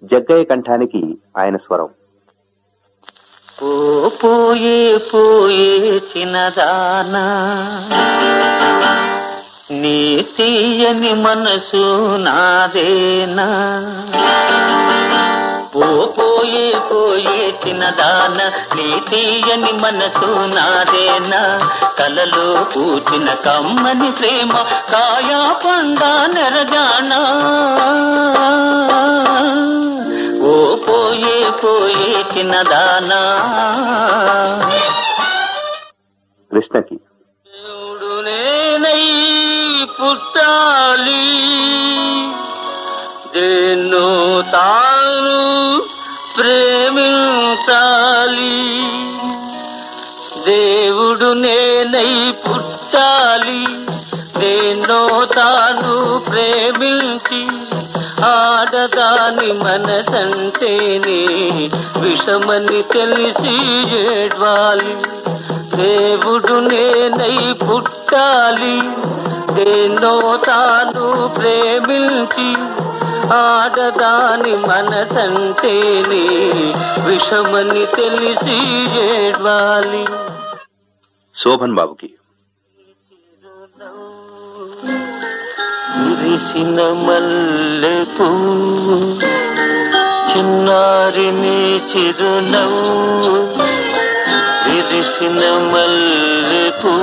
జగ్గయ్య కంఠానికి ఆయన స్వరం ఓ పోయే పోయే చిన్నదానా నీ తీయని మనసు నాదేనా ఓ పోయే పోయే చిన్నదాన నీ తీయని మనసు నాదేనా కలలో పూచిన కమ్మని ప్రేమ కాయా పండా నెరజానా ఓ పోయే పోయే చిన్నదానా కృష్ణకి దేవుడు నేనై పుట్టాలి దేన్నో తాను ప్రేమించాలి దేవుడు నేనై పుట్టాలి దేన్నో తాను ప్రేమించి ఆడదాని మనసంటేనే విషమని తెలిసి ఏడ్వాలి దేవుడు నేనై పుట్టాలి దేన్నో తాను ప్రేమించి ఆడదాని మనసంటేనే విషమని తెలిసి ఏడ్వాలి శోభన్ బాబుకి విరిసిన మల్లెపూ చిన్నారి నీ చిరునవ్వు విరిసిన మల్లెపూ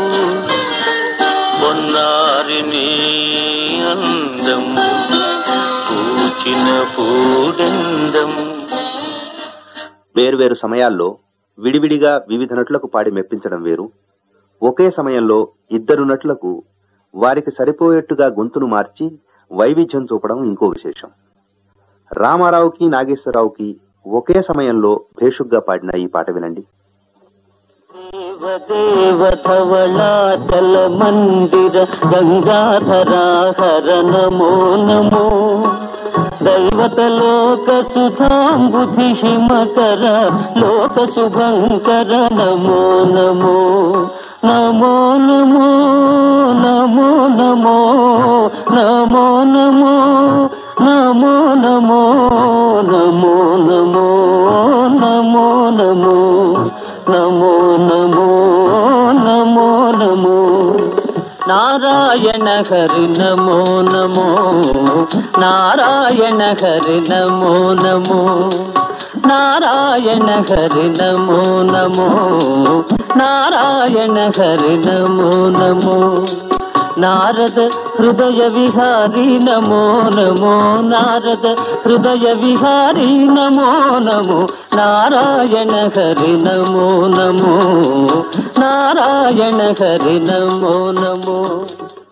పొన్నారి నీ అందం పూచిన పూడందం వేర్వేరు సమయాల్లో విడివిడిగా వివిధ నటులకు పాడి మెప్పించడం వేరు ఒకే సమయంలో ఇద్దరు నటులకు వారికి సరిపోయేట్టుగా గొంతును మార్చి వైవిధ్యం చూపడం ఇంకో విశేషం రామారావుకి నాగేశ్వరరావుకి ఒకే సమయంలో భేషుగ్గా పాడిన ఈ పాట వినండి దేవదేవతవళాచల మందిర గంగాధరా హర నమో నమో దైవత లోక సుధాంబుధి హిమకర లోక శుభంకర నమో నమో నమో నమో నమో నమో నమో నమో నమో నమో నమో నమో నమో నమో నమో నమో నమో నమో నారాయణ హరి నమో నమో నారాయణ హరి నమో నమో నారాయణ హరి నమో నమో నారాయణ హరి నమో నమో నారద హృదయ విహారీ నమో నమో నారద హృదయ విహారీ నమో నమో నారాయణ హరి నమో నమో నారాయణ హరి నమో నమో